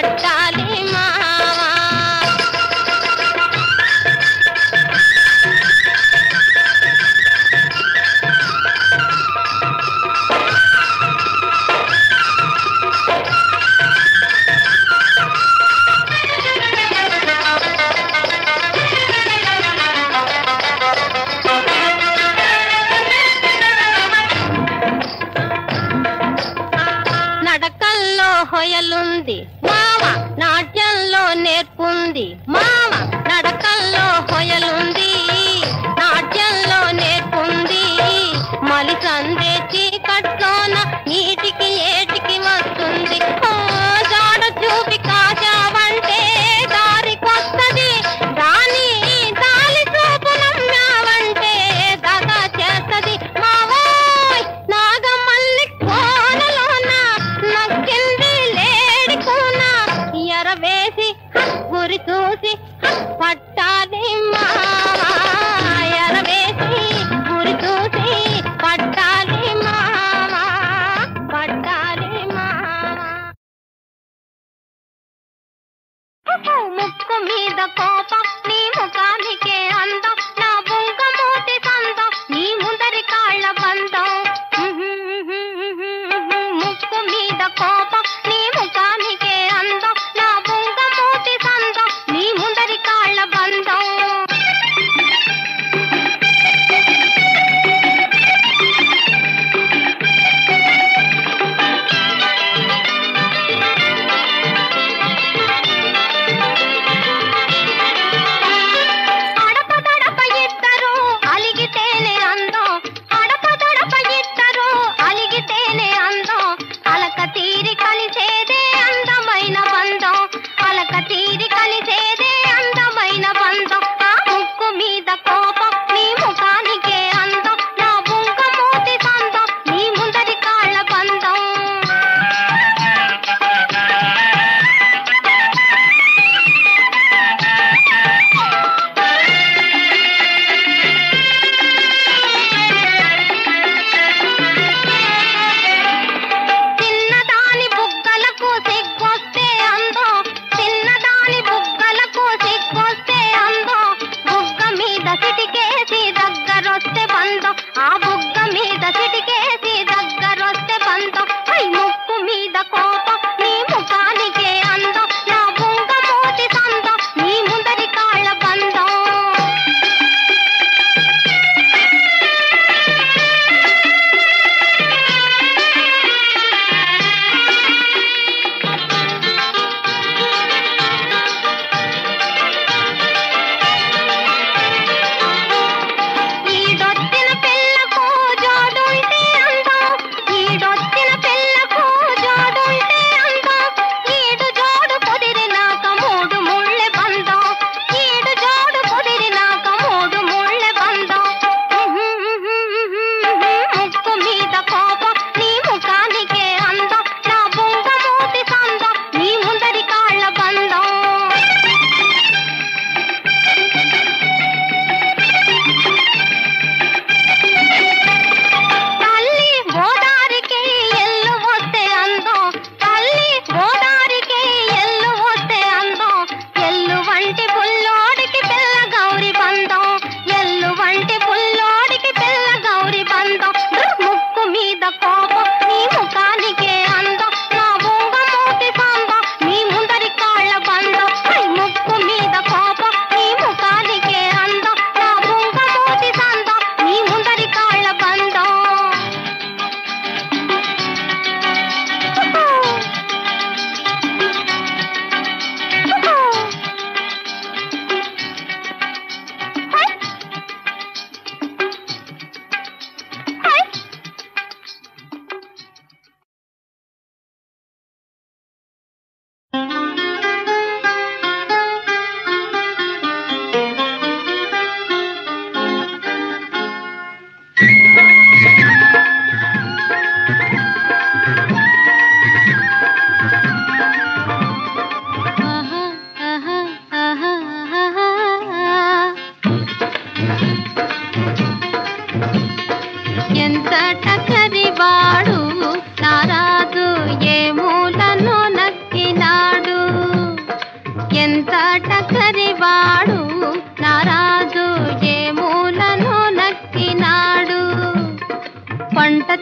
పట్టాలి మావా నడకల్లో హొయలుంది మామ నాట్యంలో నేర్పుంది మామ నడకల్లో హొయలుంది నాట్యంలో నేర్పుంది మలి సందే చీకట్లోన నీటికి ఏటికి వస్తుంది ఓ జాడ చూపి కాచావంటే దారి కొత్తది దాని దాలి చూపు నమ్మావంటే దగా చేస్తది మావోయ్ నాగమల్లి కోనలోన నక్కింది లేడి కూన ఎరవేసి గురి చూసి పట్టాలి మావా ఎరవేసి గురి చూసి పట్టాలి మావా పట్టాలి మావా ముక్కు మీద కోపం నీ ముఖానికే అందం నా బుంగ మూతి సందం నీ ముందరి కాళ్ళ బంధం ముక్కు మీద కోపం నీ ముఖానికే అందం నా బుంగ మూతి సందం నీ ముందరి కాళ్ళ బంధం అడపదడప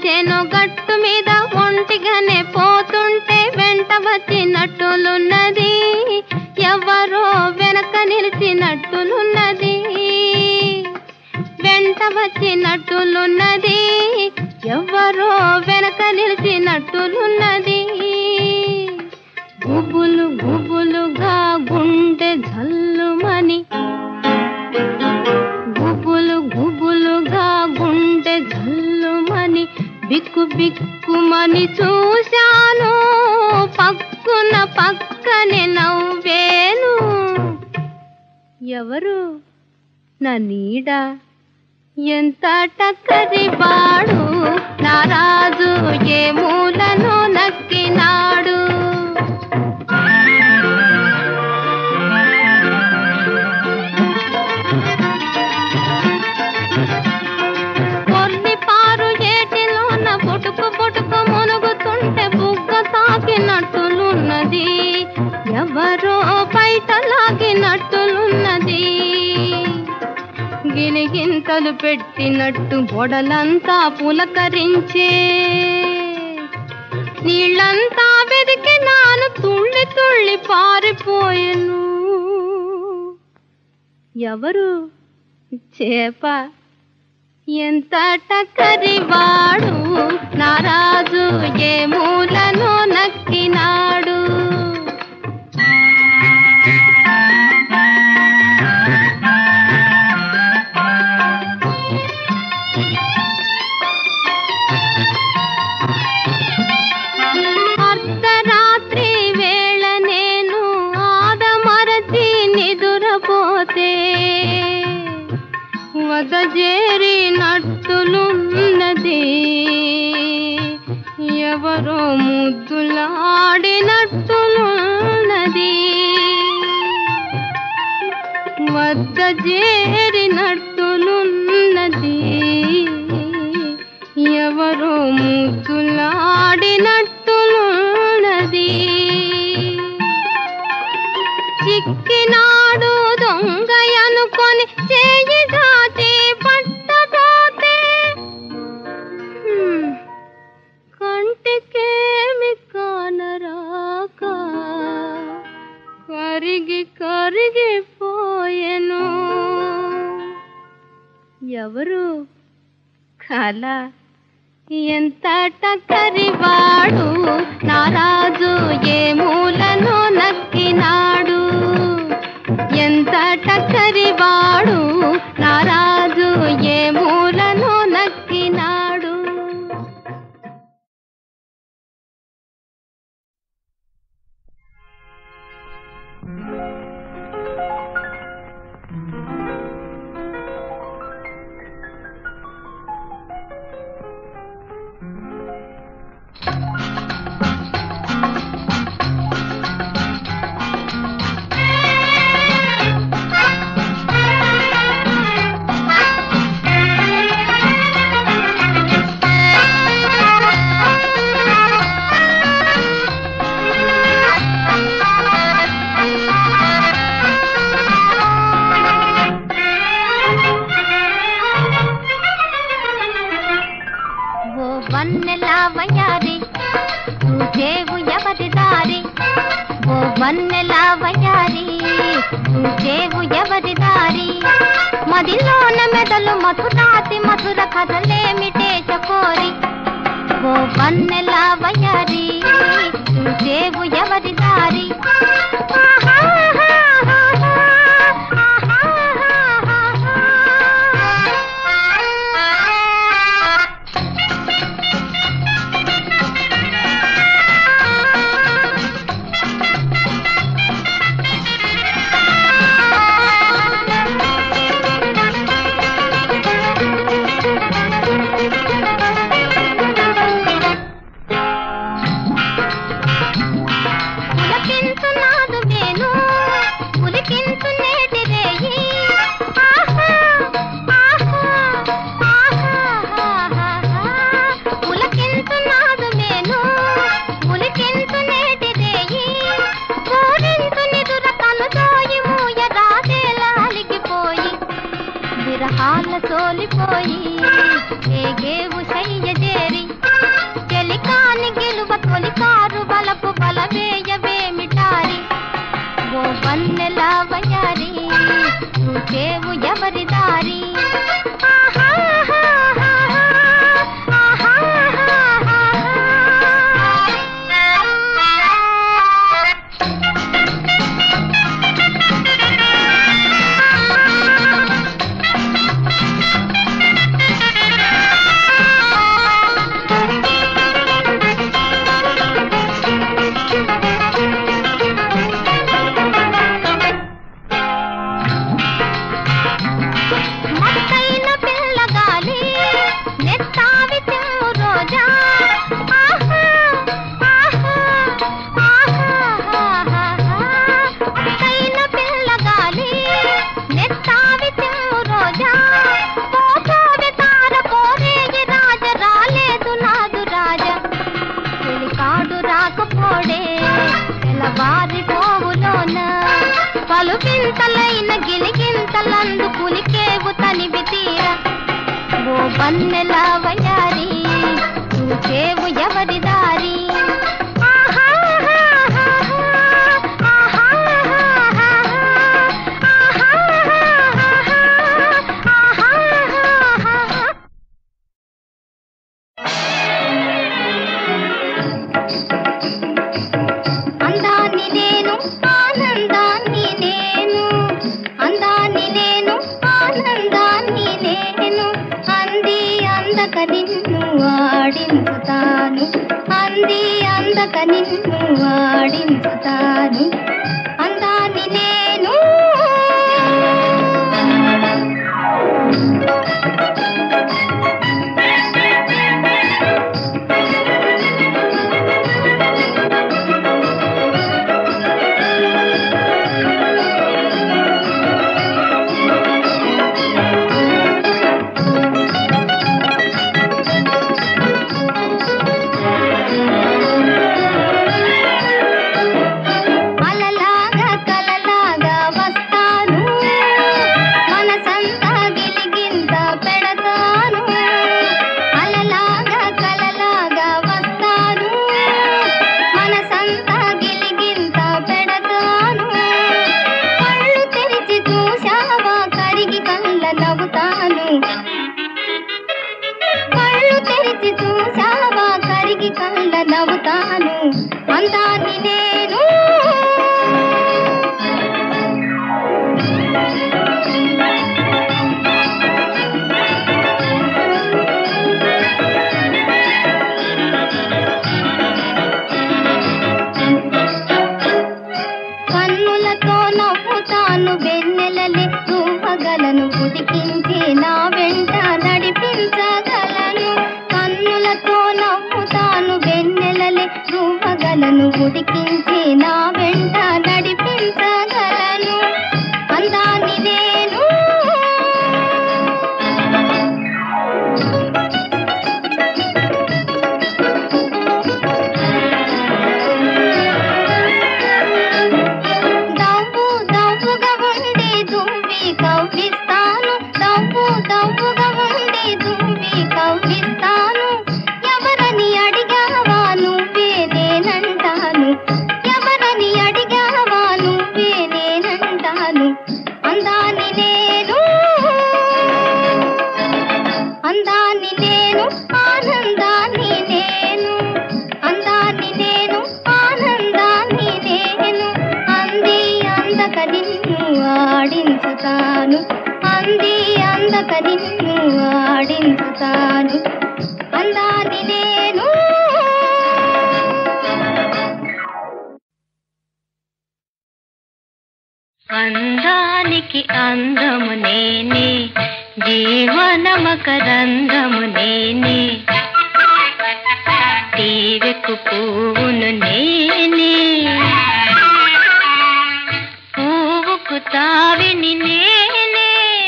వచ్చెను గట్టు మీద ఒంటిగానే పోతుంటే వెంట వచ్చినట్టులున్నది ఎవరో వెనక నిలిచినట్టులున్నది వెంట వచ్చినట్టులున్నది ఎవరో వెనక నిలిచినట్టులున్నది గుబులు గుబులుగా గుండె జల్లుమని గుబులు గుబులుగా గుండె జల్లుమని బిక్కు బిక్కుమని చూశాను పక్కున పక్కనే నవ్వేను ఎవరు నా నీడ ఎంత టక్కరి వాడు నా రాజు ఏ మూలను నక్కినాడు కొన్ని పారు ఏటిలోన పుటుకు పుటుకు మునుగుతుంటే బుగ్గ తాకినట్టులున్నది ఎవరో బయట లాగినట్టులున్నది గిలిగింతలు పెట్టినట్టు గొడలంతా పులకరించే నీళ్ళంతా వెదికి నాను తుళ్ళి తుళ్ళి పారిపోయెను ఎవరు చేప ఎంత టక్కరి వాడు నా రాజు ఏ మూలను నక్కినాడు అర్ధరాత్రి వేళ నేను ఆదమరచి నిదురపోతే వదజేరినట్టులున్నది ఎవరో ముద్దులాడినట్టులున్నది వద్ద చేరినట్టులున్నది ఎవరో ముద్దులాడినట్టులున్నది చిక్కినాడు దొంగ అనుకొని చేయి దాచి పట్టబోతే హ్మ్, కంటికేమి కానరాక కరిగి కరిగిపోయెను ఎవరు కళ ఎంత టక్కరి వాడు నా రాజు ఏ మూలను నక్కినాడు ఎంత టక్కరి వాడు నా రాజు ఏ మూలను నక్కినాడు ఓ వన్నెలా వయ్యారి చూచేవు ఎవరి దారి ఓ వన్నెలా వయ్యారి చూచేవు ఎవరి దారి మదిలోన మెదలు మధురాతి మధుర కథలేమిటే చకోరి ఓ వన్నెలా వయ్యారి చూచేవు ఎవరి దారి పులకించునాదు వేణు, పులికించు నేటి రేయి. ఆహా, ఆహా, ఆహాహాహాహా. పులకించునాదు వేణు, పులికించు నేటి రేయి. పూరించు నిదుర కనుదోయి మూయరాదేలా అలిగిపోయి విరహాల సోలిపోయి ఏగేవు శయ్య చేరి వన్నెలా వయ్యారి చూచేవు ఎవరి దారి మత్తైన పిల్లగాలి నెత్తావి తిమ్ము రోజా ఆహా, ఆహా, ఆహా, మత్తైన పిల్లగాలి నెత్తావి తిమ్ము రోజా పోపోవి తార పోరేగి రాజ రాలేదు నాదు రాజా కాడు రాకపోడే తెల్లవారి పోవులోన పలు వింతలైన గిలిగింతలందు పులికేవు తనివి తీర ఓ బన్నెల వయారి చూచేవు ఎవరి దారి అందాన్ని నేను ఆనందాన్ని నేను అందాన్ని నేను ఆనందాన్ని నేను అంది అందక నిన్ను ఆడించుతాను అంది అందక నిన్ను ఆడించుతాను అందాన్ని నేను అలలాగా కలలాగా వస్తాను మనసంతా గిలిగింత పెడతాను అలలాగా కలలాగా వస్తాను మనసంతా గిలిగింత పెడతాను కళ్ళు తెరిచి చూశావా కరిగి కళ్ళ నవ్వుతాను కళ్ళు తెరిచి చూశావా కరిగి కళ్ళ నవ్వుతాను అందాన్ని నేను కన్నులతో నవ్వుతాను వెన్నెలలే ఊహగలను ఉడికించి నా వెంట నడిపించగలను కన్నులతో నవ్వుతాను వెన్నెలలే ఊహగలను ఉడికించి నా వెంట నడిపించగలను అందాన్ని నేను దవ్వు దవ్వుగా ఉండి దువ్వి కవ్విస్తాను దవ్వు దవ్వుగా ఉండి దువ్వి కవ్విస్తాను ఎవరని అడిగావా నువ్వే నేనంటాను ఎవరని అడిగావా నువ్వే నేనంటాను అందాన్ని నేను అందాన్ని నేను ఆనందాన్ని నేను అందాన్ని నేను ఆనందాన్ని నేను అంది అందక నిన్ను ఆడించుతాను అంది అందక నిన్ను ఆడించుతాను అందాన్ని నేను అందానికి అందము నేనే జీవనమకరందము నేనే తీవెకు పువ్వును నేనే పువ్వుకు తావిని నేనే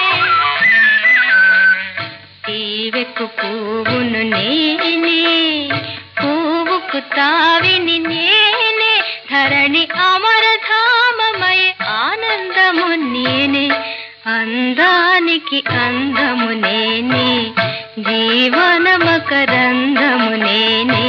తీవెకు పువ్వును నేనే పువ్వుకు తావిని నేనే ధరణి అమరధామమయ ఆనందము నేనే అందానికి అందము నేనే జీవనమకరందము నేనే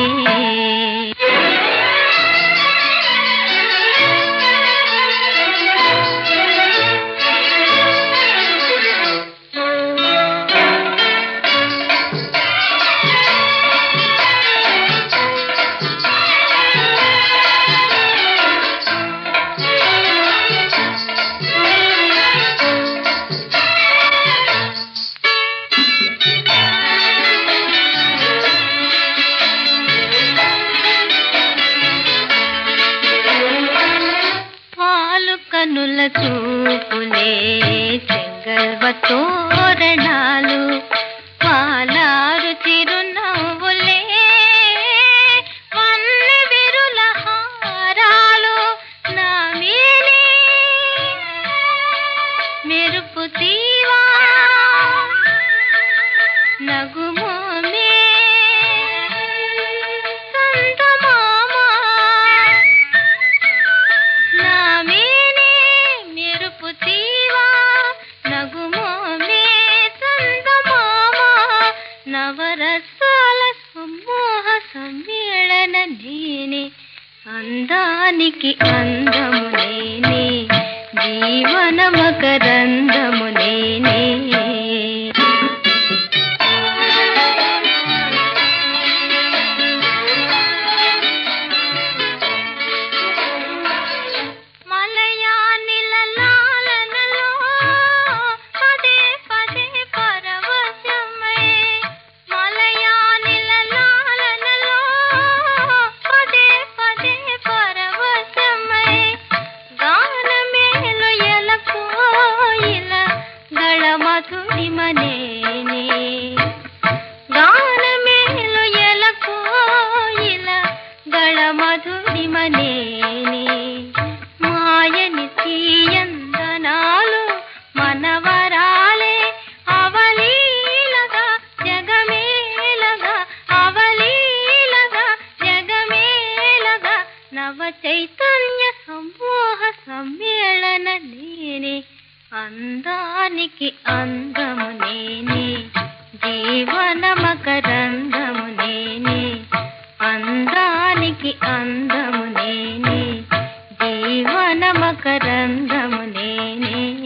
కనుల చూపులే చెంగల్వ తోరణాలు పాలారు చిరునవ్వులే వన్నె విరుల హారాలు నా మేలే మెరుపు తీవా నగుమోమే సంతమామ నా మేనే మెరుపు తీవా నగుమోమే సంతమామ నవరసాల సమూహ సమ్మేళన నేనే అందానికి అందము నేనే జీవన మకరందము నేనే మలయానిల లాలనలో పదే పదే పరవశమై మలయానిల లాలనలో పదే పదే పరవశమై గానమేలు ఎలకోయిల గళమధురిమనేనే గానమేలు ఎలకోయిల గళమధురిమనేనే మాయని తీయందనాలు మనవరాలే అవలీలగా జగమేలగా అవలీలగా జగమేలగా నవ చైతన్య సమూహ సమ్మేళన నేనే అందానికి అందము నేనే జీవన మకరందము నేనే అందానికి అందము నేనే జీవన మకరందము నేనే